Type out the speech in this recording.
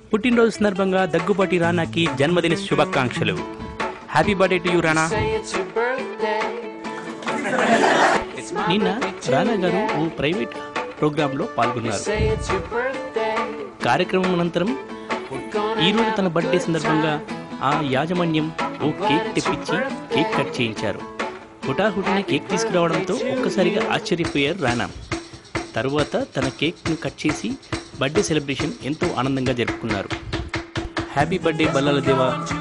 పుట్టినరోజు సందర్భంగా దగ్గుబాటి రానాకి జన్మదిన శుభాకాంక్షలు happy birthday to you Rana నిన్న రానా గారు ఓ ప్రైవేట్ ప్రోగ్రాంలో పాల్గొన్నారు కార్యక్రమం అనంతరం ఈ రోజు తన బర్త్డే సందర్భంగా ఆ యాజమాన్యం ఓ కేక్ తెప్పించి కేక్ కట్ చేయించారు హుటాహుటిన కేక్ తీసుకురావడంతో ఒక్కసారిగా ఆశ్చర్యపోయారు రానా తరువాత తన కేక్ను కట్ చేసి బర్త్డే సెలబ్రేషన్ ఎంతో ఆనందంగా జరుపుకున్నారు హ్యాపీ బర్త్డే బల్లాల దేవా